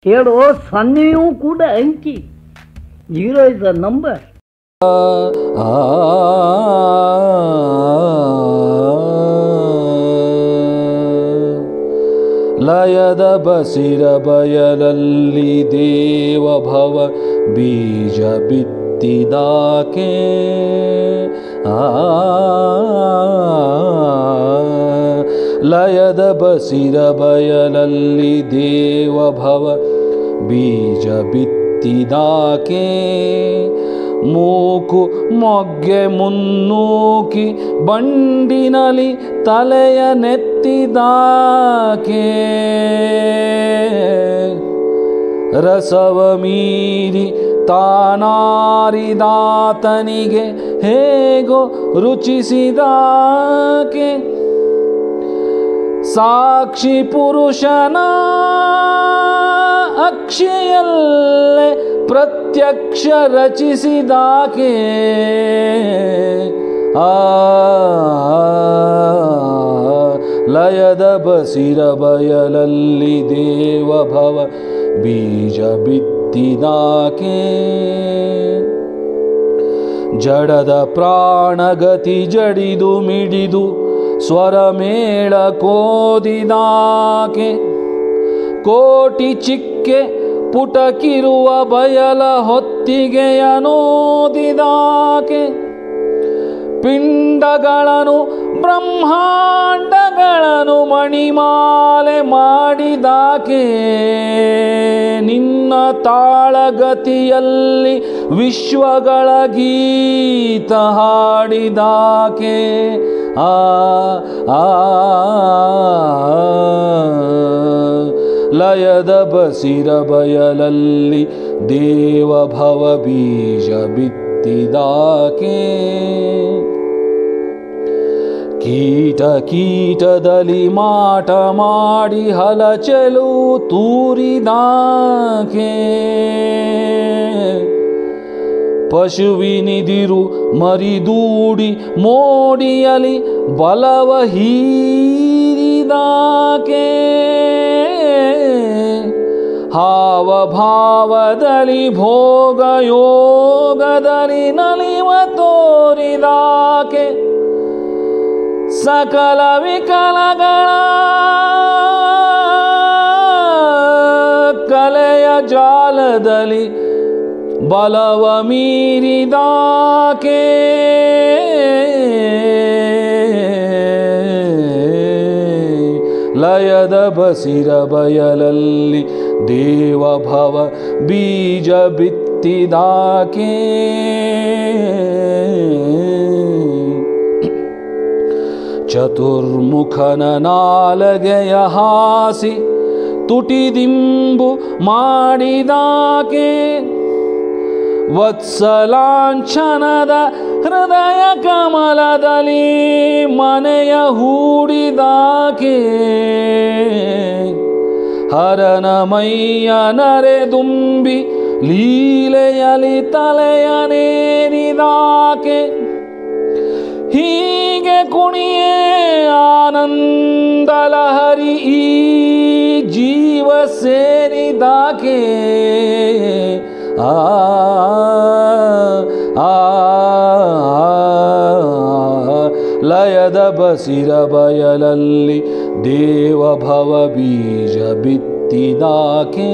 ಹೇಳೋ ಸೊನ್ನೆಯೂ ಕೂಡ ಅಂಕಿ ಜೀರೋ ಇಸ್ ದ ನಂಬರ್ ಆ ಲಯದ ಬಸಿರ ಬಯಲಲ್ಲಿ ದೇವ ಭವ ಬೀಜ ಬಿತ್ತಿದಾಕೆ ಆ ಲಯದ ಬಸಿರ ಬಯಲಲ್ಲಿ ದೇವ ಭವ ಬೀಜ ಬಿತ್ತಿದಾಕೆ ಮೂಕು ಮೊಗ್ಗೆ ಮುನ್ನೂಕಿ ಬಂಡಿನಲಿ ತಲೆಯ ನೆತ್ತಿದಾಕೆ ರಸವ ಮೀರಿ ತಾನಾರಿದಾತನಿಗೆ ಹೇಗೋ ರುಚಿಸಿದಾಕೆ ಸಾಕ್ಷಿ ಪುರುಷನ ಅಕ್ಷಯಲ್ಲೇ ಪ್ರತ್ಯಕ್ಷ ರಚಿಸಿದಾಕೆ ಆ ಲಯದ ಬಸಿರ ಬಯಲಲ್ಲಿ ದೇವ ಭವ ಬೀಜ ಬಿತ್ತಿದಾಕೆ ಜಡದ ಪ್ರಾಣಗತಿ ಜಡಿದು ಮಿಡಿದು ಸ್ವರಮೇಳ ಕೋದಿದಾಕೆ ಕೋಟಿ ಚಿಕ್ಕೆ ಪುಟಕಿರುವ ಬಯಲ ಹೊತ್ತಿಗೆಯ ನೋದಿದಾಕೆ ಪಿಂಡಗಳನ್ನು ಬ್ರಹ್ಮಾಂಡಗಳನ್ನು ಮಣಿಮಾಲೆ ಮಾಡಿದಾಕೆ ನಿನ್ನ ತಾಳಗತಿಯಲ್ಲಿ ವಿಶ್ವಗಳ ಗೀತ ಹಾಡಿದಾಕೆ ಆ ಆ ಲಯದ ಬಸಿರ ಬಯಲಲ್ಲಿ ದೇವ ಭವ ಬೀಜ ಬಿತ್ತಿದಾಕೆ ಕೀಟ ಕೀಟದಲ್ಲಿ ಮಾಟ ಮಾಡಿ ಹಲಚಲು ತೂರಿದಾಕೆ ಪಶುವಿನಿದಿರು ಮರಿದೂಡಿ ಮೋಡಿಯಲಿ ಬಲವ ಹೀರಿದಾಕೆ ಹಾವಭಾವದಲ್ಲಿ ಭೋಗ ಯೋಗದಲ್ಲಿ ನಲಿವ ತೋರಿದಾಕೆ ಸಕಲ ವಿಕಲಗಳ ಕಲೆಯ ಜಾಲದಲ್ಲಿ ಬಲವ ಮೀರಿದಾಕೆ ಲಯದ ಬಸಿರ ಬಯಲಲ್ಲಿ ದೇವ ಭವ ಬೀಜ ಬಿತ್ತಿದಾಕೆ ಚತುರ್ಮುಖನ ನಾಲಗೆಯ ಹಾಸಿ ತುಟಿದಿಂಬು ಮಾಡಿದಾಕೆ ವತ್ಸಲಾಂಛನದ ಹೃದಯ ಕಮಲದಲ್ಲಿ ಮನೆಯ ಹೂಡಿದಾಕೆ ಹರನ ಮೈಯ ನರೆದುಂಬಿ ಲೀಲೆಯಲಿ ತಲೆಯ ನೇರಿದಾಕೆ ಹೀಗೆ ಕುಣಿಯೇ ಆನಂದ ಲಹರಿ ಈ ಜೀವ ಸೇರಿದಾಕೆ ಆ ಆ ಲಯದ ಬಸಿರ ಬಯಲಲ್ಲಿ ದೇವ ಭವ ಬೀಜ ಬಿತ್ತಿದಾಕೆ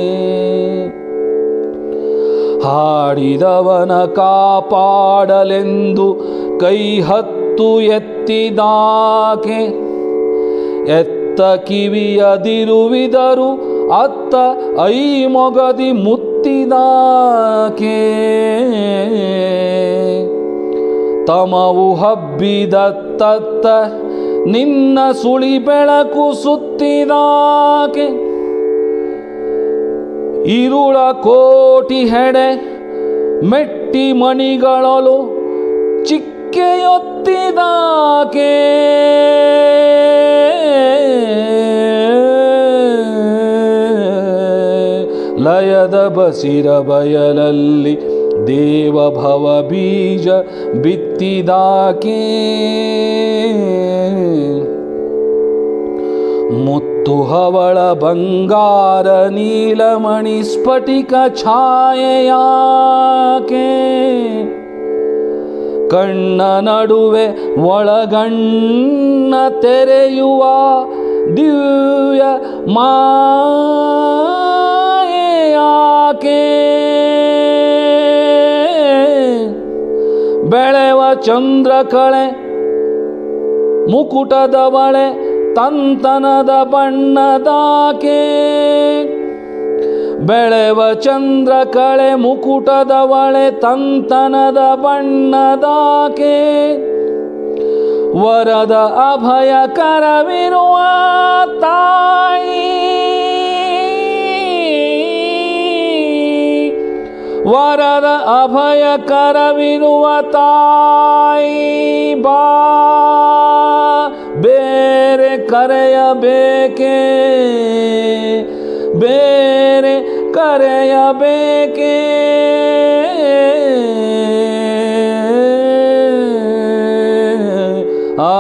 ಹಾಡಿದವನ ಕಾಪಾಡಲೆಂದು ಕೈ ಹತ್ತು ಎತ್ತಿದಾಕೆ ಎತ್ತ ಕಿವಿಯದಿರುವಿದರು ಅತ್ತ ಐ ಮೊಗದಿ ಮುತ್ತಿದಾಕೆ ತಮವು ಹಬ್ಬಿದತ್ತ ನಿನ್ನ ಸುಳಿ ಬೆಳಕು ಸುತ್ತಿದಾಕೆ ಇರುಳ ಕೋಟಿ ಹೆಡೆ ಮೆಟ್ಟಿ ಮಣಿಗಳಲು ಚಿಕ್ಕೆಯೊತ್ತಿದಾಕೆ ಲಯದ ಬಸಿರ ಬಯಲಲ್ಲಿ ದೇವ ಭವ ಬೀಜ ಬಿತ್ತಿದಾಕೆ ಮುತ್ತು ತುಹವಳ ಬಂಗಾರ ನೀಲಮಣಿ ಸ್ಫಟಿಕ ಛಾಯೆಯಾಕೆ ಕಣ್ಣ ನಡುವೆ ಒಳಗಣ್ಣ ತೆರೆಯುವ ದಿವ್ಯ ಮಾಯೆಯಾಕೆ ಬೆಳೆವ ಚಂದ್ರಕಳೆ ಮುಕುಟದವಳೆ ತಂತನದ ಬಣ್ಣದಾಕೆ ಬೆಳೆವ ಚಂದ್ರ ಕಳೆ ಮುಕುಟದವಳೆ ತಂತನದ ಬಣ್ಣದಾಕೆ ವರದ ಅಭಯ ಕರವಿರುವ ತಾಯಿ ವರದ ಅಭಯ ಕರವಿರುವ ತಾಯಿ ಬಾ ಬೇರೆ ಕರೆಯಬೇಕೆ ಬೇರೆ ಕರೆಯಬೇಕೆ ಆ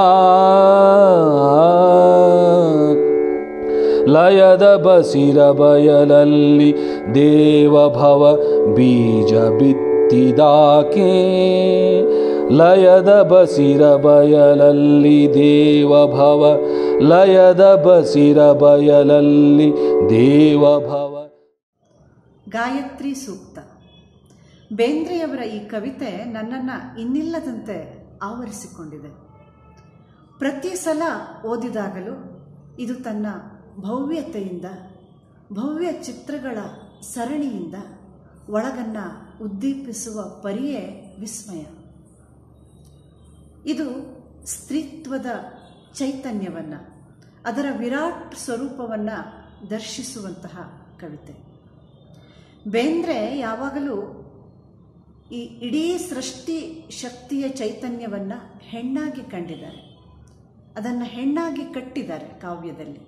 ಲಯದ ಬಸಿರ ಬಯಲಲ್ಲಿ ದೇವಭವ ಬೀಜ ಬಿತ್ತಿದಾಕೆ ಲಯದ ಬಸಿರ ಬಯಲಲ್ಲಿ ದೇವಭವ ಲಯದ ಬಸಿರ ಬಯಲಲ್ಲಿ ದೇವಭವ ಗಾಯತ್ರಿ ಸೂಕ್ತ ಬೇಂದ್ರೆಯವರ ಈ ಕವಿತೆ ನನ್ನನ್ನು ಇನ್ನಿಲ್ಲದಂತೆ ಆವರಿಸಿಕೊಂಡಿದೆ ಪ್ರತಿ ಸಲ ಓದಿದಾಗಲೂ ಇದು ತನ್ನ ಭವ್ಯತೆಯಿಂದ ಭವ್ಯ ಚಿತ್ರಗಳ ಸರಣಿಯಿಂದ ಒಳಗನ್ನು ಉದ್ದೀಪಿಸುವ ಪರಿಯೇ ವಿಸ್ಮಯ ಇದು ಸ್ತ್ರೀತ್ವದ ಚೈತನ್ಯವನ್ನು ಅದರ ವಿರಾಟ್ ಸ್ವರೂಪವನ್ನು ದರ್ಶಿಸುವಂತಹ ಕವಿತೆ ಬೇಂದ್ರೆ ಯಾವಾಗಲೂ ಈ ಇಡೀ ಸೃಷ್ಟಿ ಶಕ್ತಿಯ ಚೈತನ್ಯವನ್ನು ಹೆಣ್ಣಾಗಿ ಕಂಡಿದ್ದಾರೆ ಅದನ್ನು ಹೆಣ್ಣಾಗಿ ಕಟ್ಟಿದ್ದಾರೆ ಕಾವ್ಯದಲ್ಲಿ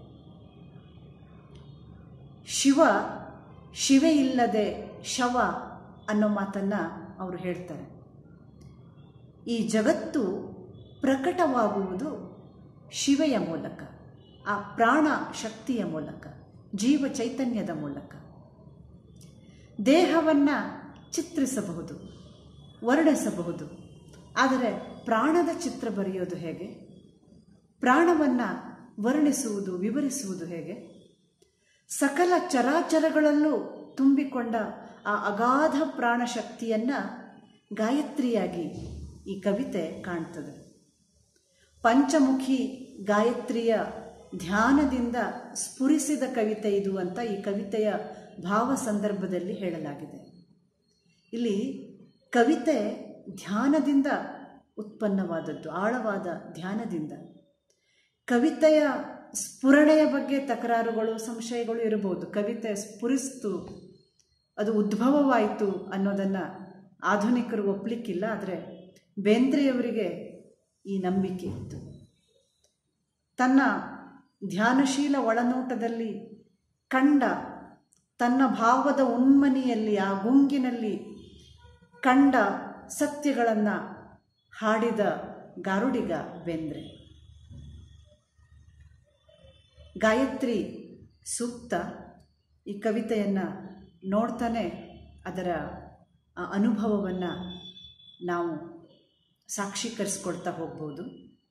ಶಿವ ಶಿವೆ ಇಲ್ಲದೆ ಶವ ಅನ್ನೋ ಮಾತನ್ನು ಅವರು ಹೇಳ್ತಾರೆ ಈ ಜಗತ್ತು ಪ್ರಕಟವಾಗುವುದು ಶಿವೆಯ ಮೂಲಕ ಆ ಪ್ರಾಣ ಶಕ್ತಿಯ ಮೂಲಕ ಜೀವ ಚೈತನ್ಯದ ಮೂಲಕ ದೇಹವನ್ನು ಚಿತ್ರಿಸಬಹುದು ವರ್ಣಿಸಬಹುದು ಆದರೆ ಪ್ರಾಣದ ಚಿತ್ರ ಬರೆಯೋದು ಹೇಗೆ ಪ್ರಾಣವನ್ನು ವರ್ಣಿಸುವುದು ವಿವರಿಸುವುದು ಹೇಗೆ ಸಕಲ ಚರಾಚರಗಳಲ್ಲೂ ತುಂಬಿಕೊಂಡ ಆ ಅಗಾಧ ಪ್ರಾಣಶಕ್ತಿಯನ್ನು ಗಾಯತ್ರಿಯಾಗಿ ಈ ಕವಿತೆ ಕಾಣ್ತದೆ ಪಂಚಮುಖಿ ಗಾಯತ್ರಿಯ ಧ್ಯಾನದಿಂದ ಸ್ಫುರಿಸಿದ ಕವಿತೆ ಇದು ಅಂತ ಈ ಕವಿತೆಯ ಭಾವ ಸಂದರ್ಭದಲ್ಲಿ ಹೇಳಲಾಗಿದೆ ಇಲ್ಲಿ ಕವಿತೆ ಧ್ಯಾನದಿಂದ ಉತ್ಪನ್ನವಾದದ್ದು ಆಳವಾದ ಧ್ಯಾನದಿಂದ ಕವಿತೆಯ ಸ್ಫುರಣೆಯ ಬಗ್ಗೆ ತಕರಾರುಗಳು ಸಂಶಯಗಳು ಇರಬಹುದು ಕವಿತೆ ಸ್ಫುರಿಸ್ತು ಅದು ಉದ್ಭವವಾಯಿತು ಅನ್ನೋದನ್ನು ಆಧುನಿಕರು ಒಪ್ಪಲಿಕ್ಕಿಲ್ಲ ಆದರೆ ಬೇಂದ್ರೆಯವರಿಗೆ ಈ ನಂಬಿಕೆ ಇತ್ತು ತನ್ನ ಧ್ಯಾನಶೀಲ ಒಳನೋಟದಲ್ಲಿ ಕಂಡ ತನ್ನ ಭಾವದ ಉನ್ಮನಿಯಲ್ಲಿ ಆ ಗುಂಗಿನಲ್ಲಿ ಕಂಡ ಸತ್ಯಗಳನ್ನು ಹಾಡಿದ ಗಾರುಡಿಗ ಬೇಂದ್ರೆ ಗಾಯತ್ರಿ ಸೂಕ್ತ ಈ ಕವಿತೆಯನ್ನು ನೋಡ್ತಾನೆ ಅದರ ಆ ಅನುಭವವನ್ನು ನಾವು ಸಾಕ್ಷೀಕರಿಸ್ಕೊಳ್ತಾ ಹೋಗ್ಬೋದು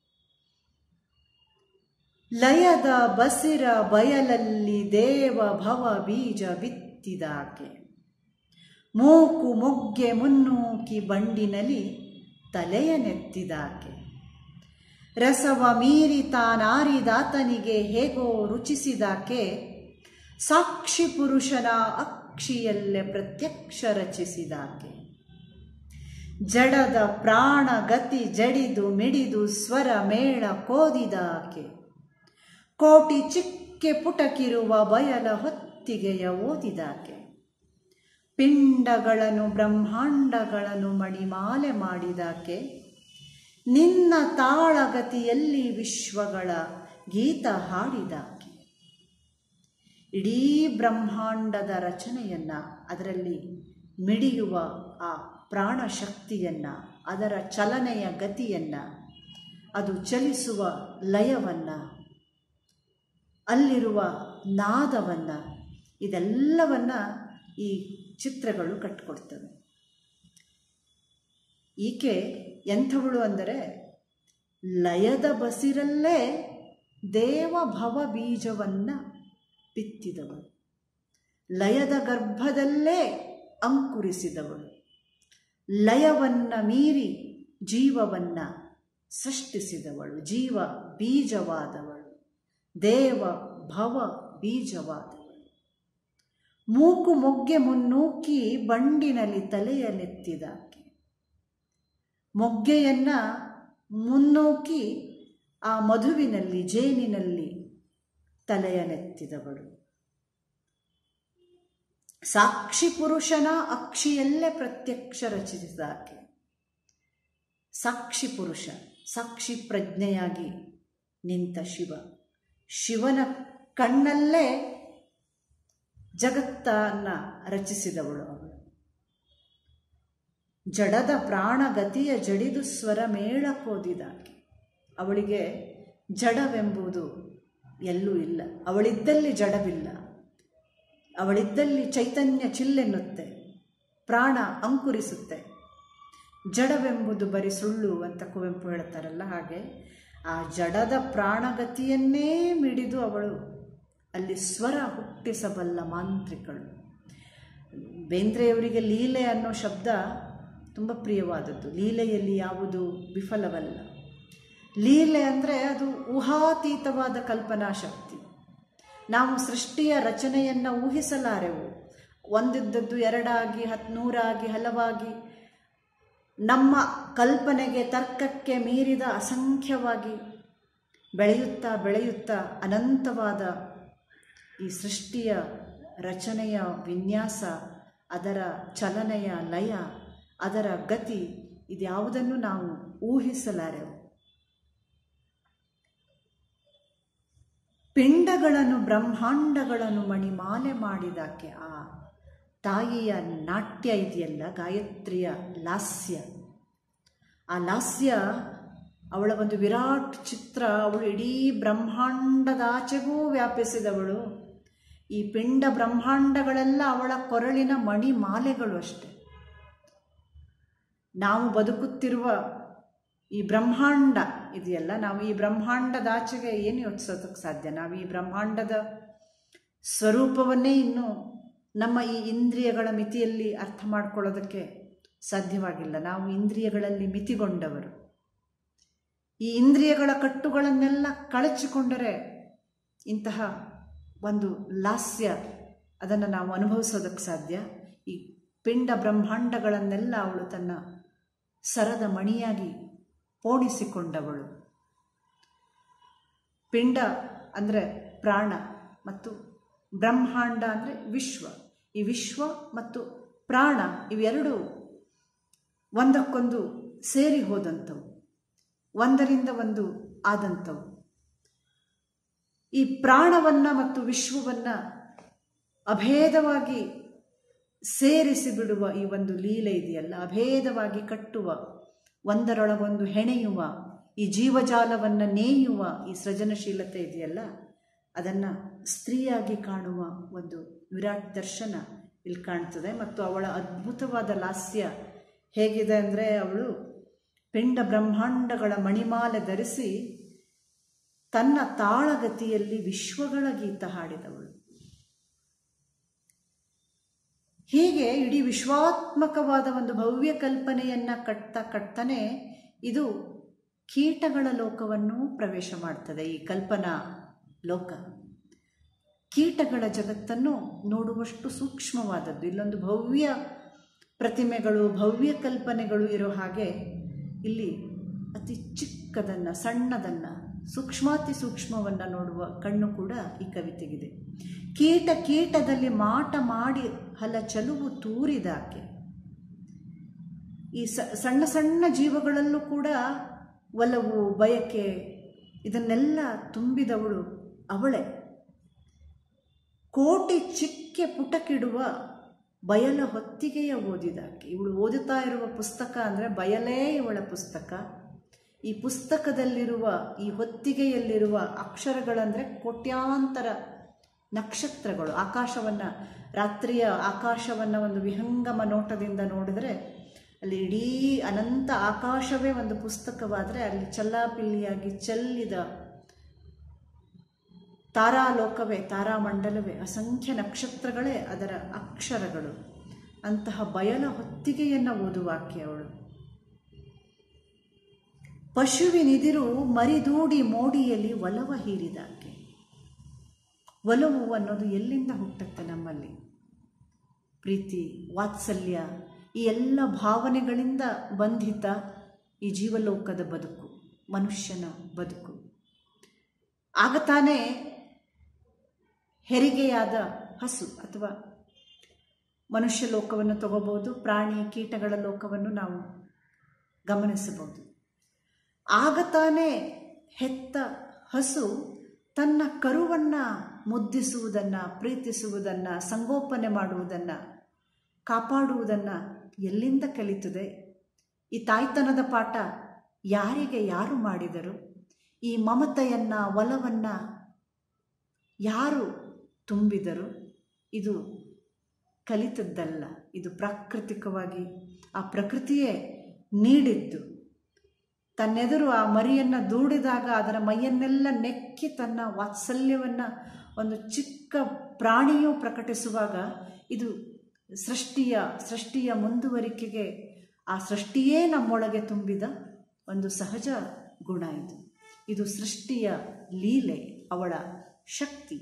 ಲಯದ ಬಸಿರ ಬಯಲಲ್ಲಿ ದೇವ ಭವ ಬೀಜ ಬಿತ್ತಿದಾಕೆ ಮೂಕು ಮೊಗ್ಗೆ ಮುನ್ನೂಕಿ ಬಂಡಿನಲ್ಲಿ ತಲೆಯ ನೆತ್ತಿದಾಕೆ ರಸವ ಮೀರಿ ತಾನಾರಿದಾತನಿಗೆ ಹೇಗೋ ರುಚಿಸಿದಾಕೆ ಸಾಕ್ಷಿ ಪುರುಷನ ಅಕ್ಷಿಯಲ್ಲೇ ಪ್ರತ್ಯಕ್ಷ ರಚಿಸಿದಾಕೆ ಜಡದ ಪ್ರಾಣ ಗತಿ ಜಡಿದು ಮಿಡಿದು ಸ್ವರ ಮೇಳ ಕೋದಿದಾಕೆ ಕೋಟಿ ಚಿಕ್ಕೆ ಪುಟಕಿರುವ ಬಯಲ ಹೊತ್ತಿಗೆಯ ಓದಿದಾಕೆ ಪಿಂಡಗಳನ್ನು ಬ್ರಹ್ಮಾಂಡಗಳನ್ನು ಮಣಿಮಾಲೆ ಮಾಡಿದಾಕೆ ನಿನ್ನ ತಾಳಗತಿಯಲ್ಲಿ ವಿಶ್ವಗಳ ಗೀತ ಹಾಡಿದಾಕೆ ಇಡೀ ಬ್ರಹ್ಮಾಂಡದ ರಚನೆಯನ್ನು ಅದರಲ್ಲಿ ಮಿಡಿಯುವ ಆ ಪ್ರಾಣ ಶಕ್ತಿಯನ್ನು ಅದರ ಚಲನೆಯ ಗತಿಯನ್ನು ಅದು ಚಲಿಸುವ ಲಯವನ್ನು ಅಲ್ಲಿರುವ ನಾದವನ್ನು ಇದೆಲ್ಲವನ್ನು ಈ ಚಿತ್ರಗಳು ಕಟ್ಟಿಕೊಡ್ತವೆ ಈಕೆ ಎಂಥವಳು ಅಂದರೆ ಲಯದ ಬಸಿರಲ್ಲೇ ದೇವಭವ ಬೀಜವನ್ನು ಬಿತ್ತಿದವಳು ಲಯದ ಗರ್ಭದಲ್ಲೇ ಅಂಕುರಿಸಿದವಳು ಲಯವನ್ನು ಮೀರಿ ಜೀವವನ್ನು ಸೃಷ್ಟಿಸಿದವಳು ಜೀವ ಬೀಜವಾದವಳು ದೇವ ಭವ ಬೀಜವಾದವಳು ಮೂಕು ಮೊಗ್ಗೆ ಮುನ್ನೂಕಿ ಬಂಡಿನಲ್ಲಿ ತಲೆಯನ್ನೆತ್ತಿದಾಕೆ ಮೊಗ್ಗೆಯನ್ನು ಮುನ್ನೂಕಿ ಆ ಮಧುವಿನಲ್ಲಿ ಜೇನಿನಲ್ಲಿ ತಲೆಯನ್ನೆತ್ತಿದವಳು ಸಾಕ್ಷಿ ಪುರುಷನ ಅಕ್ಷಿಯಲ್ಲೇ ಪ್ರತ್ಯಕ್ಷ ರಚಿಸಿದಾಕೆ ಸಾಕ್ಷಿ ಪುರುಷ ಸಾಕ್ಷಿ ಪ್ರಜ್ಞೆಯಾಗಿ ನಿಂತ ಶಿವ ಶಿವನ ಕಣ್ಣಲ್ಲೇ ಜಗತ್ತನ್ನು ರಚಿಸಿದವಳು ಅವಳು ಜಡದ ಪ್ರಾಣಗತಿಯ ಜಡಿದು ಸ್ವರ ಮೇಳಕ್ಕೋದಿದಾಕೆ ಅವಳಿಗೆ ಜಡವೆಂಬುದು ಎಲ್ಲೂ ಇಲ್ಲ ಅವಳಿದ್ದಲ್ಲಿ ಜಡವಿಲ್ಲ ಅವಳಿದ್ದಲ್ಲಿ ಚೈತನ್ಯ ಚಿಲ್ಲೆನ್ನುತ್ತೆ ಪ್ರಾಣ ಅಂಕುರಿಸುತ್ತೆ ಜಡವೆಂಬುದು ಬರೀ ಸುಳ್ಳು ಅಂತ ಕುವೆಂಪು ಹೇಳ್ತಾರಲ್ಲ ಹಾಗೆ ಆ ಜಡದ ಪ್ರಾಣಗತಿಯನ್ನೇ ಮಿಡಿದು ಅವಳು ಅಲ್ಲಿ ಸ್ವರ ಹುಟ್ಟಿಸಬಲ್ಲ ಮಾಂತ್ರಿಕಳು ಬೇಂದ್ರೆಯವರಿಗೆ ಲೀಲೆ ಅನ್ನೋ ಶಬ್ದ ತುಂಬ ಪ್ರಿಯವಾದದ್ದು ಲೀಲೆಯಲ್ಲಿ ಯಾವುದು ವಿಫಲವಲ್ಲ ಲೀಲೆ ಅಂದರೆ ಅದು ಊಹಾತೀತವಾದ ಕಲ್ಪನಾ ಶಕ್ತಿ ನಾವು ಸೃಷ್ಟಿಯ ರಚನೆಯನ್ನು ಊಹಿಸಲಾರೆವು ಒಂದಿದ್ದದ್ದು ಎರಡಾಗಿ ಹತ್ನೂರಾಗಿ ಹಲವಾಗಿ ನಮ್ಮ ಕಲ್ಪನೆಗೆ ತರ್ಕಕ್ಕೆ ಮೀರಿದ ಅಸಂಖ್ಯವಾಗಿ ಬೆಳೆಯುತ್ತಾ ಬೆಳೆಯುತ್ತಾ ಅನಂತವಾದ ಈ ಸೃಷ್ಟಿಯ ರಚನೆಯ ವಿನ್ಯಾಸ ಅದರ ಚಲನೆಯ ಲಯ ಅದರ ಗತಿ ಇದ್ಯಾವುದನ್ನು ನಾವು ಊಹಿಸಲಾರೆವು ಪಿಂಡಗಳನ್ನು ಬ್ರಹ್ಮಾಂಡಗಳನ್ನು ಮಣಿಮಾಲೆ ಮಾಡಿದಾಕೆ ಆ ತಾಯಿಯ ನಾಟ್ಯ ಇದೆಯಲ್ಲ ಗಾಯತ್ರಿಯ ಲಾಸ್ಯ ಆ ಲಾಸ್ಯ ಅವಳ ಒಂದು ವಿರಾಟ್ ಚಿತ್ರ ಅವಳು ಇಡೀ ಬ್ರಹ್ಮಾಂಡದಾಚೆಗೂ ವ್ಯಾಪಿಸಿದವಳು ಈ ಪಿಂಡ ಬ್ರಹ್ಮಾಂಡಗಳೆಲ್ಲ ಅವಳ ಕೊರಳಿನ ಮಣಿ ಮಾಲೆಗಳು ಅಷ್ಟೆ ನಾವು ಬದುಕುತ್ತಿರುವ ಈ ಬ್ರಹ್ಮಾಂಡ ಇದೆಯಲ್ಲ ನಾವು ಈ ಬ್ರಹ್ಮಾಂಡದಾಚೆಗೆ ಏನು ಯೋಚಿಸೋದಕ್ಕೆ ಸಾಧ್ಯ ನಾವು ಈ ಬ್ರಹ್ಮಾಂಡದ ಸ್ವರೂಪವನ್ನೇ ಇನ್ನು ನಮ್ಮ ಈ ಇಂದ್ರಿಯಗಳ ಮಿತಿಯಲ್ಲಿ ಅರ್ಥ ಮಾಡ್ಕೊಳ್ಳೋದಕ್ಕೆ ಸಾಧ್ಯವಾಗಿಲ್ಲ ನಾವು ಇಂದ್ರಿಯಗಳಲ್ಲಿ ಮಿತಿಗೊಂಡವರು ಈ ಇಂದ್ರಿಯಗಳ ಕಟ್ಟುಗಳನ್ನೆಲ್ಲ ಕಳಚಿಕೊಂಡರೆ ಇಂತಹ ಒಂದು ಲಾಸ್ಯ ಅದನ್ನು ನಾವು ಅನುಭವಿಸೋದಕ್ಕೆ ಸಾಧ್ಯ ಈ ಪಿಂಡ ಬ್ರಹ್ಮಾಂಡಗಳನ್ನೆಲ್ಲ ಅವಳು ತನ್ನ ಸರದ ಮಣಿಯಾಗಿ ಪೋಣಿಸಿಕೊಂಡವಳು ಪಿಂಡ ಅಂದರೆ ಪ್ರಾಣ ಮತ್ತು ಬ್ರಹ್ಮಾಂಡ ಅಂದರೆ ವಿಶ್ವ ಈ ವಿಶ್ವ ಮತ್ತು ಪ್ರಾಣ ಇವೆರಡು ಒಂದಕ್ಕೊಂದು ಸೇರಿ ಹೋದಂಥವು ಒಂದರಿಂದ ಒಂದು ಆದಂಥವು ಈ ಪ್ರಾಣವನ್ನು ಮತ್ತು ವಿಶ್ವವನ್ನು ಅಭೇದವಾಗಿ ಸೇರಿಸಿ ಬಿಡುವ ಈ ಒಂದು ಲೀಲೆ ಇದೆಯಲ್ಲ ಅಭೇದವಾಗಿ ಕಟ್ಟುವ ಒಂದರೊಳಗೊಂದು ಹೆಣೆಯುವ ಈ ಜೀವಜಾಲವನ್ನು ನೇಯುವ ಈ ಸೃಜನಶೀಲತೆ ಇದೆಯಲ್ಲ ಅದನ್ನು ಸ್ತ್ರೀಯಾಗಿ ಕಾಣುವ ಒಂದು ವಿರಾಟ್ ದರ್ಶನ ಇಲ್ಲಿ ಕಾಣ್ತದೆ ಮತ್ತು ಅವಳ ಅದ್ಭುತವಾದ ಲಾಸ್ಯ ಹೇಗಿದೆ ಅಂದರೆ ಅವಳು ಪಿಂಡ ಬ್ರಹ್ಮಾಂಡಗಳ ಮಣಿಮಾಲೆ ಧರಿಸಿ ತನ್ನ ತಾಳಗತಿಯಲ್ಲಿ ವಿಶ್ವಗಳ ಗೀತ ಹಾಡಿದವಳು ಹೀಗೆ ಇಡೀ ವಿಶ್ವಾತ್ಮಕವಾದ ಒಂದು ಭವ್ಯ ಕಲ್ಪನೆಯನ್ನು ಕಟ್ತಾ ಕಟ್ತಾನೆ ಇದು ಕೀಟಗಳ ಲೋಕವನ್ನು ಪ್ರವೇಶ ಮಾಡ್ತದೆ ಈ ಕಲ್ಪನಾ ಲೋಕ ಕೀಟಗಳ ಜಗತ್ತನ್ನು ನೋಡುವಷ್ಟು ಸೂಕ್ಷ್ಮವಾದದ್ದು ಇಲ್ಲೊಂದು ಭವ್ಯ ಪ್ರತಿಮೆಗಳು ಭವ್ಯ ಕಲ್ಪನೆಗಳು ಇರೋ ಹಾಗೆ ಇಲ್ಲಿ ಅತಿ ಚಿಕ್ಕದನ್ನು ಸಣ್ಣದನ್ನು ಸೂಕ್ಷ್ಮಾತಿ ಸೂಕ್ಷ್ಮವನ್ನು ನೋಡುವ ಕಣ್ಣು ಕೂಡ ಈ ಕವಿತೆಗಿದೆ ಕೀಟ ಕೀಟದಲ್ಲಿ ಮಾಟ ಮಾಡಿ ಹಲ ಚಲುವು ತೂರಿದಾಕೆ ಈ ಸಣ್ಣ ಸಣ್ಣ ಜೀವಗಳಲ್ಲೂ ಕೂಡ ಒಲವು ಬಯಕೆ ಇದನ್ನೆಲ್ಲ ತುಂಬಿದವಳು ಅವಳೇ ಕೋಟಿ ಚಿಕ್ಕೆ ಪುಟಕಿಡುವ ಬಯಲ ಹೊತ್ತಿಗೆಯ ಓದಿದಾಕೆ ಇವಳು ಓದುತ್ತಾ ಇರುವ ಪುಸ್ತಕ ಅಂದರೆ ಬಯಲೇ ಇವಳ ಪುಸ್ತಕ ಈ ಪುಸ್ತಕದಲ್ಲಿರುವ ಈ ಹೊತ್ತಿಗೆಯಲ್ಲಿರುವ ಅಕ್ಷರಗಳಂದರೆ ಕೋಟ್ಯಾಂತರ ನಕ್ಷತ್ರಗಳು ಆಕಾಶವನ್ನು ರಾತ್ರಿಯ ಆಕಾಶವನ್ನು ಒಂದು ವಿಹಂಗಮ ನೋಟದಿಂದ ನೋಡಿದರೆ ಅಲ್ಲಿ ಇಡೀ ಅನಂತ ಆಕಾಶವೇ ಒಂದು ಪುಸ್ತಕವಾದರೆ ಅಲ್ಲಿ ಚಲ್ಲಾಪಿಲ್ಲಿಯಾಗಿ ಚೆಲ್ಲಿದ ತಾರಾಲೋಕವೇ ತಾರಾಮಂಡಲವೇ ಅಸಂಖ್ಯ ನಕ್ಷತ್ರಗಳೇ ಅದರ ಅಕ್ಷರಗಳು ಅಂತಹ ಬಯಲ ಹೊತ್ತಿಗೆಯನ್ನು ಓದುವಾಕ್ಯ ಅವಳು ಪಶುವಿನಿದಿರು ಮರಿದೂಡಿ ಮೋಡಿಯಲ್ಲಿ ಒಲವ ಹೀರಿದಾಕೆ ಒಲವು ಅನ್ನೋದು ಎಲ್ಲಿಂದ ಹುಟ್ಟುತ್ತೆ ನಮ್ಮಲ್ಲಿ ಪ್ರೀತಿ ವಾತ್ಸಲ್ಯ ಈ ಎಲ್ಲ ಭಾವನೆಗಳಿಂದ ಬಂಧಿತ ಈ ಜೀವಲೋಕದ ಬದುಕು ಮನುಷ್ಯನ ಬದುಕು ಆಗ ತಾನೇ ಹೆರಿಗೆಯಾದ ಹಸು ಅಥವಾ ಮನುಷ್ಯ ಲೋಕವನ್ನು ತಗೋಬಹುದು ಪ್ರಾಣಿ ಕೀಟಗಳ ಲೋಕವನ್ನು ನಾವು ಗಮನಿಸಬಹುದು ಆಗ ತಾನೇ ಹೆತ್ತ ಹಸು ತನ್ನ ಕರುವನ್ನು ಮುದ್ದಿಸುವುದನ್ನು ಪ್ರೀತಿಸುವುದನ್ನು ಸಂಗೋಪನೆ ಮಾಡುವುದನ್ನು ಕಾಪಾಡುವುದನ್ನು ಎಲ್ಲಿಂದ ಕಲಿತದೆ ಈ ತಾಯ್ತನದ ಪಾಠ ಯಾರಿಗೆ ಯಾರು ಮಾಡಿದರು ಈ ಮಮತೆಯನ್ನು ಒಲವನ್ನು ಯಾರು ತುಂಬಿದರು ಇದು ಕಲಿತದ್ದಲ್ಲ ಇದು ಪ್ರಾಕೃತಿಕವಾಗಿ ಆ ಪ್ರಕೃತಿಯೇ ನೀಡಿದ್ದು ತನ್ನೆದುರು ಆ ಮರಿಯನ್ನು ದೂಡಿದಾಗ ಅದರ ಮೈಯನ್ನೆಲ್ಲ ನೆಕ್ಕಿ ತನ್ನ ವಾತ್ಸಲ್ಯವನ್ನು ಒಂದು ಚಿಕ್ಕ ಪ್ರಾಣಿಯು ಪ್ರಕಟಿಸುವಾಗ ಇದು ಸೃಷ್ಟಿಯ ಸೃಷ್ಟಿಯ ಮುಂದುವರಿಕೆಗೆ ಆ ಸೃಷ್ಟಿಯೇ ನಮ್ಮೊಳಗೆ ತುಂಬಿದ ಒಂದು ಸಹಜ ಗುಣ ಇದು ಇದು ಸೃಷ್ಟಿಯ ಲೀಲೆ ಅವಳ ಶಕ್ತಿ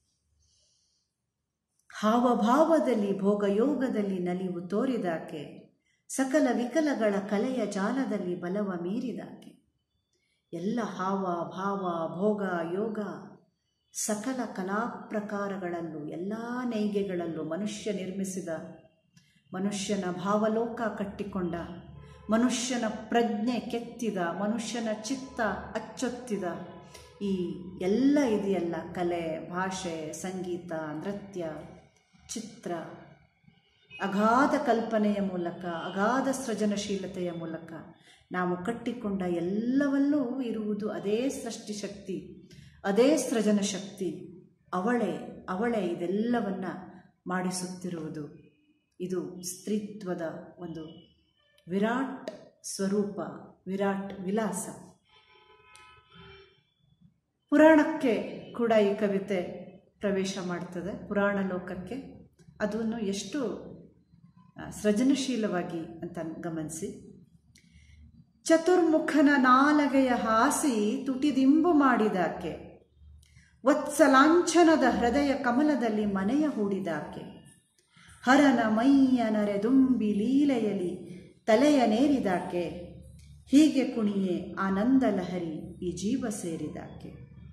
ಹಾವಭಾವದಲ್ಲಿ ಭೋಗಯೋಗದಲ್ಲಿ ನಲಿವು ತೋರಿದಾಕೆ ಸಕಲ ವಿಕಲಗಳ ಕಲೆಯ ಜಾಲದಲ್ಲಿ ಬಲವ ಮೀರಿದಾಕೆ ಎಲ್ಲ ಹಾವ ಭಾವ ಭೋಗ ಯೋಗ ಸಕಲ ಕಲಾ ಪ್ರಕಾರಗಳಲ್ಲೂ ಎಲ್ಲ ನೈಗೆಗಳಲ್ಲೂ ಮನುಷ್ಯ ನಿರ್ಮಿಸಿದ ಮನುಷ್ಯನ ಭಾವಲೋಕ ಕಟ್ಟಿಕೊಂಡ ಮನುಷ್ಯನ ಪ್ರಜ್ಞೆ ಕೆತ್ತಿದ ಮನುಷ್ಯನ ಚಿತ್ತ ಅಚ್ಚೊತ್ತಿದ ಈ ಎಲ್ಲ ಇದೆಯಲ್ಲ ಕಲೆ ಭಾಷೆ ಸಂಗೀತ ನೃತ್ಯ ಚಿತ್ರ ಅಗಾಧ ಕಲ್ಪನೆಯ ಮೂಲಕ ಅಗಾಧ ಸೃಜನಶೀಲತೆಯ ಮೂಲಕ ನಾವು ಕಟ್ಟಿಕೊಂಡ ಎಲ್ಲವಲ್ಲೂ ಇರುವುದು ಅದೇ ಸೃಷ್ಟಿಶಕ್ತಿ ಅದೇ ಸೃಜನ ಶಕ್ತಿ ಅವಳೇ ಅವಳೇ ಇದೆಲ್ಲವನ್ನು ಮಾಡಿಸುತ್ತಿರುವುದು ಇದು ಸ್ತ್ರೀತ್ವದ ಒಂದು ವಿರಾಟ್ ಸ್ವರೂಪ ವಿರಾಟ್ ವಿಲಾಸ ಪುರಾಣಕ್ಕೆ ಕೂಡ ಈ ಕವಿತೆ ಪ್ರವೇಶ ಮಾಡ್ತದೆ ಪುರಾಣ ಲೋಕಕ್ಕೆ ಅದನ್ನು ಎಷ್ಟು ಆ, ಸೃಜನಶೀಲವಾಗಿ ಅಂತ ಗಮನಿಸಿ ಚತುರ್ಮುಖನ ನಾಲಗೆಯ ಹಾಸಿ ತುಟಿದಿಂಬು ಮಾಡಿದಾಕೆ ವತ್ಸಲಾಂಛನದ ಹೃದಯ ಕಮಲದಲ್ಲಿ ಮನೆಯ ಹೂಡಿದಾಕೆ ಹರನ ಮೈಯ ನರೆದುಂಬಿ ಲೀಲೆಯಲಿ ತಲೆಯ ನೇರಿದಾಕೆ ಹೀಗೆ ಕುಣಿಯೇ ಆನಂದ ಲಹರಿ ಈ ಜೀವ ಸೇರಿದಾಕೆ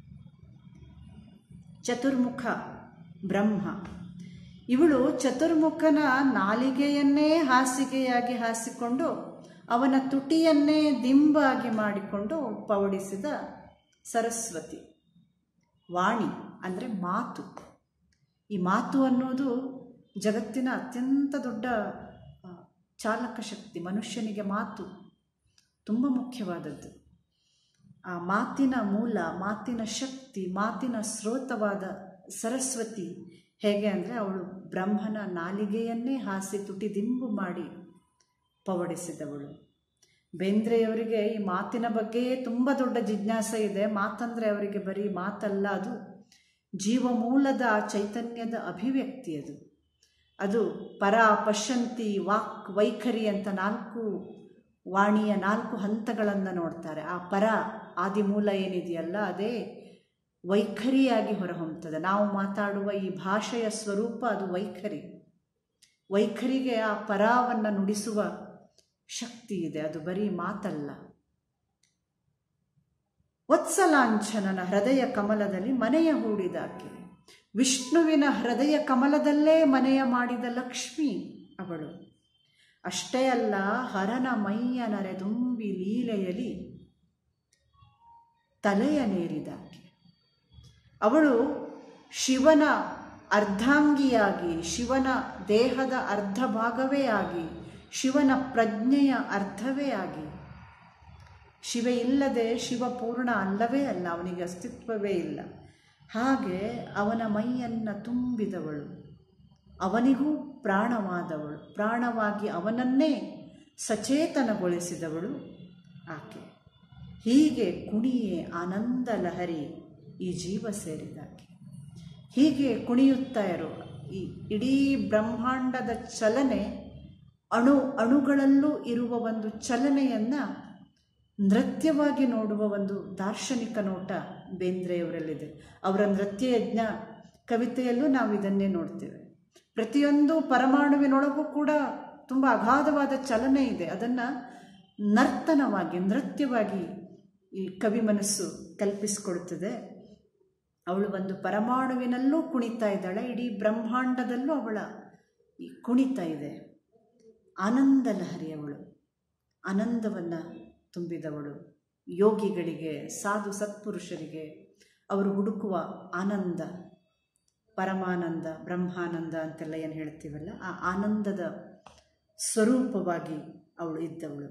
ಚತುರ್ಮುಖ ಬ್ರಹ್ಮ ಇವಳು ಚತುರ್ಮುಖನ ನಾಲಿಗೆಯನ್ನೇ ಹಾಸಿಗೆಯಾಗಿ ಹಾಸಿಕೊಂಡು ಅವನ ತುಟಿಯನ್ನೇ ದಿಂಬಾಗಿ ಮಾಡಿಕೊಂಡು ಪವಡಿಸಿದ ಸರಸ್ವತಿ ವಾಣಿ ಅಂದರೆ ಮಾತು ಈ ಮಾತು ಅನ್ನೋದು ಜಗತ್ತಿನ ಅತ್ಯಂತ ದೊಡ್ಡ ಆ, ಚಾಲಕ ಶಕ್ತಿ ಮನುಷ್ಯನಿಗೆ ಮಾತು ತುಂಬ ಮುಖ್ಯವಾದದ್ದು ಆ ಮಾತಿನ ಮೂಲ ಮಾತಿನ ಶಕ್ತಿ ಮಾತಿನ ಸ್ರೋತವಾದ ಸರಸ್ವತಿ ಹೇಗೆ ಅಂದರೆ ಅವಳು ಬ್ರಹ್ಮನ ನಾಲಿಗೆಯನ್ನೇ ಹಾಸಿ ತುಟಿದಿಂಬು ಮಾಡಿ ಪವಡಿಸಿದವಳು ಬೇಂದ್ರೆಯವರಿಗೆ ಈ ಮಾತಿನ ಬಗ್ಗೆ ತುಂಬ ದೊಡ್ಡ ಜಿಜ್ಞಾಸೆ ಇದೆ ಮಾತಂದರೆ ಅವರಿಗೆ ಬರೀ ಮಾತಲ್ಲ ಅದು ಜೀವಮೂಲದ ಆ ಚೈತನ್ಯದ ಅಭಿವ್ಯಕ್ತಿ ಅದು ಅದು ಪರ ಪಶ್ಯಂತಿ ವಾಕ್ ವೈಖರಿ ಅಂತ ನಾಲ್ಕು ವಾಣಿಯ ನಾಲ್ಕು ಹಂತಗಳನ್ನು ನೋಡ್ತಾರೆ ಆ ಪರ ಆದಿಮೂಲ ಏನಿದೆಯಲ್ಲ ಅದೇ ವೈಖರಿಯಾಗಿ ಹೊರಹೊಮ್ಮುತ್ತದೆ ನಾವು ಮಾತಾಡುವ ಈ ಭಾಷೆಯ ಸ್ವರೂಪ ಅದು ವೈಖರಿ ವೈಖರಿಗೆ ಆ ಪರಾವನ್ನು ನುಡಿಸುವ ಶಕ್ತಿ ಇದೆ ಅದು ಬರೀ ಮಾತಲ್ಲ ವತ್ಸಲಾಂಛನನ ಹೃದಯ ಕಮಲದಲ್ಲಿ ಮನೆಯ ಹೂಡಿದಾಕೆ ವಿಷ್ಣುವಿನ ಹೃದಯ ಕಮಲದಲ್ಲೇ ಮನೆಯ ಮಾಡಿದ ಲಕ್ಷ್ಮಿ ಅವಳು ಅಷ್ಟೇ ಅಲ್ಲ ಹರನ ಮೈಯ ನರೆದುಂಬಿ ಲೀಲೆಯಲಿ ತಲೆಯ ನೇರಿದಾಕೆ ಅವಳು ಶಿವನ ಅರ್ಧಾಂಗಿಯಾಗಿ ಶಿವನ ದೇಹದ ಅರ್ಧ ಭಾಗವೇ ಆಗಿ ಶಿವನ ಪ್ರಜ್ಞೆಯ ಅರ್ಥವೇ ಆಗಿ ಶಿವ ಇಲ್ಲದೆ ಶಿವ ಪೂರ್ಣ ಅಲ್ಲವೇ ಅಲ್ಲ ಅವನಿಗೆ ಅಸ್ತಿತ್ವವೇ ಇಲ್ಲ ಹಾಗೆ ಅವನ ಮೈಯನ್ನು ತುಂಬಿದವಳು ಅವನಿಗೂ ಪ್ರಾಣವಾದವಳು ಪ್ರಾಣವಾಗಿ ಅವನನ್ನೇ ಸಚೇತನಗೊಳಿಸಿದವಳು ಆಕೆ ಹೀಗೆ ಕುಣಿಯೇ ಆನಂದ ಲಹರಿ ಈ ಜೀವ ಸೇರಿದಾಕೆ ಹೀಗೆ ಕುಣಿಯುತ್ತಾ ಇರೋ ಈ ಇಡೀ ಬ್ರಹ್ಮಾಂಡದ ಚಲನೆ ಅಣು ಅಣುಗಳಲ್ಲೂ ಇರುವ ಒಂದು ಚಲನೆಯನ್ನು ನೃತ್ಯವಾಗಿ ನೋಡುವ ಒಂದು ದಾರ್ಶನಿಕ ನೋಟ ಬೇಂದ್ರೆಯವರಲ್ಲಿದೆ ಅವರ ನೃತ್ಯ ಯಜ್ಞ ಕವಿತೆಯಲ್ಲೂ ನಾವು ಇದನ್ನೇ ನೋಡ್ತೇವೆ ಪ್ರತಿಯೊಂದು ಪರಮಾಣುವಿನೊಳಗೂ ಕೂಡ ತುಂಬ ಅಗಾಧವಾದ ಚಲನೆ ಇದೆ ಅದನ್ನು ನರ್ತನವಾಗಿ ನೃತ್ಯವಾಗಿ ಈ ಕವಿ ಮನಸ್ಸು ಕಲ್ಪಿಸಿಕೊಡುತ್ತದೆ ಅವಳು ಒಂದು ಪರಮಾಣುವಿನಲ್ಲೂ ಕುಣಿತಾ ಇದ್ದಾಳೆ ಇಡೀ ಬ್ರಹ್ಮಾಂಡದಲ್ಲೂ ಅವಳ ಈ ಕುಣಿತಾ ಇದೆ ಆನಂದ ಲಹರಿ ಅವಳು ಆನಂದವನ್ನು ತುಂಬಿದವಳು ಯೋಗಿಗಳಿಗೆ ಸಾಧು ಸತ್ಪುರುಷರಿಗೆ ಅವರು ಹುಡುಕುವ ಆನಂದ ಪರಮಾನಂದ ಬ್ರಹ್ಮಾನಂದ ಅಂತೆಲ್ಲ ಏನು ಹೇಳ್ತೀವಲ್ಲ ಆ ಆನಂದದ ಸ್ವರೂಪವಾಗಿ ಅವಳು ಇದ್ದವಳು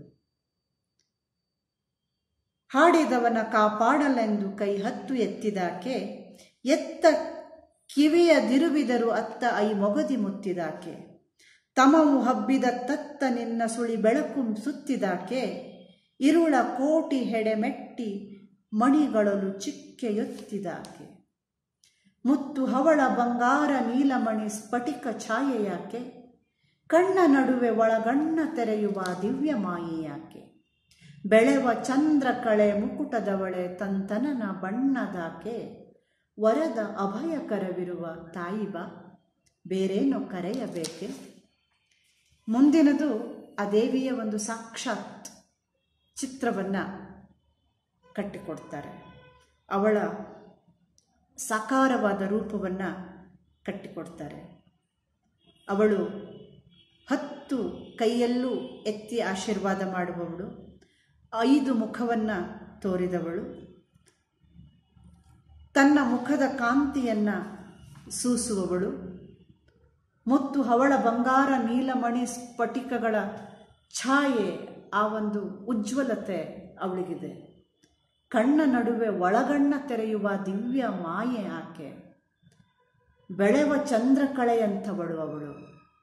ಹಾಡಿದವನ ಕಾಪಾಡಲೆಂದು ಕೈ ಹತ್ತು ಎತ್ತಿದಾಕೆ ಎತ್ತ ಕಿವಿಯ ದಿರುವಿದರು ಅತ್ತ ಐ ಮೊಗದಿ ಮುತ್ತಿದಾಕೆ ತಮವು ಹಬ್ಬಿದ ತತ್ತ ನಿನ್ನ ಸುಳಿ ಬೆಳಕು ಸುತ್ತಿದಾಕೆ ಇರುಳ ಕೋಟಿ ಹೆಡೆ ಮೆಟ್ಟಿ ಮಣಿಗಳಲು ಚಿಕ್ಕೆಯೊತ್ತಿದಾಕೆ ಮುತ್ತು ಹವಳ ಬಂಗಾರ ನೀಲಮಣಿ ಸ್ಫಟಿಕ ಛಾಯೆಯಾಕೆ ಕಣ್ಣ ನಡುವೆ ಒಳಗಣ್ಣ ತೆರೆಯುವ ದಿವ್ಯ ಮಾಯೆಯಾಕೆ ಬೆಳೆವ ಚಂದ್ರ ಕಳೆ ಮುಕುಟದವಳೆ ತಂತನನ ಬಣ್ಣದಾಕೆ ವರದ ಅಭಯಕರವಿರುವ ತಾಯಿ ಬಾ ಬೇರೇನು ಕರೆಯಬೇಕೆ ಮುಂದಿನದು ಆ ದೇವಿಯ ಒಂದು ಸಾಕ್ಷಾತ್ ಚಿತ್ರವನ್ನು ಕಟ್ಟಿಕೊಡ್ತಾರೆ ಅವಳ ಸಾಕಾರವಾದ ರೂಪವನ್ನು ಕಟ್ಟಿಕೊಡ್ತಾರೆ ಅವಳು ಹತ್ತು ಕೈಯಲ್ಲೂ ಎತ್ತಿ ಆಶೀರ್ವಾದ ಮಾಡುವವಳು ಐದು ಮುಖವನ್ನು ತೋರಿದವಳು ತನ್ನ ಮುಖದ ಕಾಂತಿಯನ್ನು ಸೂಸುವವಳು ಮತ್ತು ಅವಳ ಬಂಗಾರ ನೀಲಮಣಿ ಸ್ಫಟಿಕಗಳ ಛಾಯೆ ಆ ಒಂದು ಉಜ್ವಲತೆ ಅವಳಿಗಿದೆ ಕಣ್ಣ ನಡುವೆ ಒಳಗಣ್ಣ ತೆರೆಯುವ ದಿವ್ಯ ಮಾಯೆ ಆಕೆ ಬೆಳೆವ ಚಂದ್ರಕಳೆಯಂಥವಳು ಅವಳು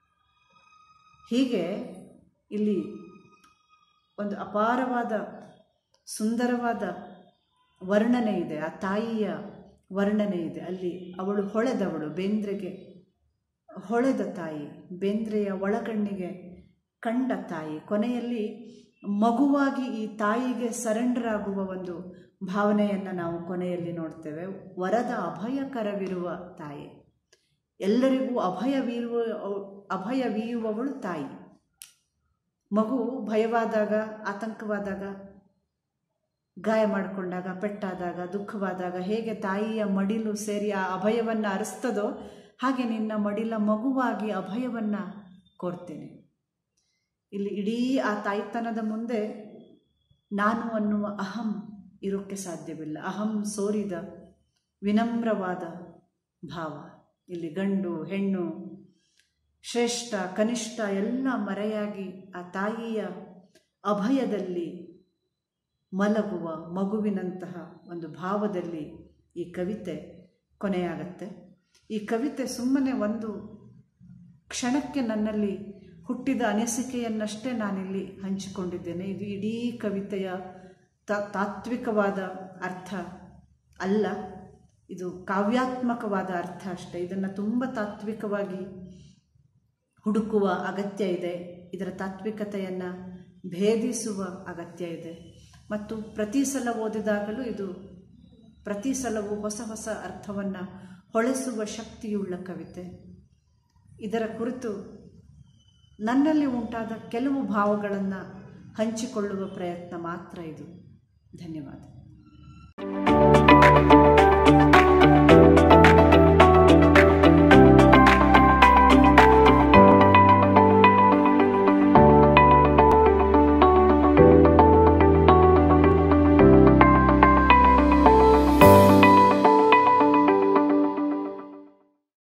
ಹೀಗೆ ಇಲ್ಲಿ ಒಂದು ಅಪಾರವಾದ ಸುಂದರವಾದ ವರ್ಣನೆ ಇದೆ ಆ ತಾಯಿಯ ವರ್ಣನೆ ಇದೆ ಅಲ್ಲಿ ಅವಳು ಹೊಳೆದವಳು ಬೇಂದ್ರೆಗೆ ಹೊಳೆದ ತಾಯಿ ಬೇಂದ್ರೆಯ ಒಳಗಣ್ಣಿಗೆ ಕಂಡ ತಾಯಿ ಕೊನೆಯಲ್ಲಿ ಮಗುವಾಗಿ ಈ ತಾಯಿಗೆ ಸರೆಂಡರ್ ಆಗುವ ಒಂದು ಭಾವನೆಯನ್ನು ನಾವು ಕೊನೆಯಲ್ಲಿ ನೋಡ್ತೇವೆ ವರದ ಅಭಯಕರವಿರುವ ತಾಯಿ ಎಲ್ಲರಿಗೂ ಅಭಯವೀರುವ ಅಭಯವೀಯುವವಳು ತಾಯಿ ಮಗು ಭಯವಾದಾಗ ಆತಂಕವಾದಾಗ ಗಾಯ ಮಾಡಿಕೊಂಡಾಗ ಪೆಟ್ಟಾದಾಗ ದುಃಖವಾದಾಗ ಹೇಗೆ ತಾಯಿಯ ಮಡಿಲು ಸೇರಿ ಆ ಅಭಯವನ್ನು ಅರಿಸ್ತದೋ ಹಾಗೆ ನಿನ್ನ ಮಡಿಲ ಮಗುವಾಗಿ ಅಭಯವನ್ನು ಕೋರ್ತೇನೆ ಇಲ್ಲಿ ಇಡೀ ಆ ತಾಯ್ತನದ ಮುಂದೆ ನಾನು ಅನ್ನುವ ಅಹಂ ಇರೋಕ್ಕೆ ಸಾಧ್ಯವಿಲ್ಲ ಅಹಂ ಸೋರಿದ ವಿನಮ್ರವಾದ ಭಾವ ಇಲ್ಲಿ ಗಂಡು ಹೆಣ್ಣು ಶ್ರೇಷ್ಠ ಕನಿಷ್ಠ ಎಲ್ಲ ಮರೆಯಾಗಿ ಆ ತಾಯಿಯ ಅಭಯದಲ್ಲಿ ಮಲಗುವ ಮಗುವಿನಂತಹ ಒಂದು ಭಾವದಲ್ಲಿ ಈ ಕವಿತೆ ಕೊನೆಯಾಗತ್ತೆ ಈ ಕವಿತೆ ಸುಮ್ಮನೆ ಒಂದು ಕ್ಷಣಕ್ಕೆ ನನ್ನಲ್ಲಿ ಹುಟ್ಟಿದ ಅನಿಸಿಕೆಯನ್ನಷ್ಟೇ ನಾನಿಲ್ಲಿ ಹಂಚಿಕೊಂಡಿದ್ದೇನೆ ಇದು ಇಡೀ ಕವಿತೆಯ ತಾತ್ವಿಕವಾದ ಅರ್ಥ ಅಲ್ಲ ಇದು ಕಾವ್ಯಾತ್ಮಕವಾದ ಅರ್ಥ ಅಷ್ಟೇ ಇದನ್ನು ತುಂಬ ತಾತ್ವಿಕವಾಗಿ ಹುಡುಕುವ ಅಗತ್ಯ ಇದೆ ಇದರ ತಾತ್ವಿಕತೆಯನ್ನು ಭೇದಿಸುವ ಅಗತ್ಯ ಇದೆ ಮತ್ತು ಪ್ರತಿ ಸಲ ಓದಿದಾಗಲೂ ಇದು ಪ್ರತಿ ಸಲವೂ ಹೊಸ ಹೊಸ ಅರ್ಥವನ್ನು ಹೊಳೆಸುವ ಶಕ್ತಿಯುಳ್ಳ ಕವಿತೆ ಇದರ ಕುರಿತು ನನ್ನಲ್ಲಿ ಉಂಟಾದ ಕೆಲವು ಭಾವಗಳನ್ನು ಹಂಚಿಕೊಳ್ಳುವ ಪ್ರಯತ್ನ ಮಾತ್ರ ಇದು ಧನ್ಯವಾದ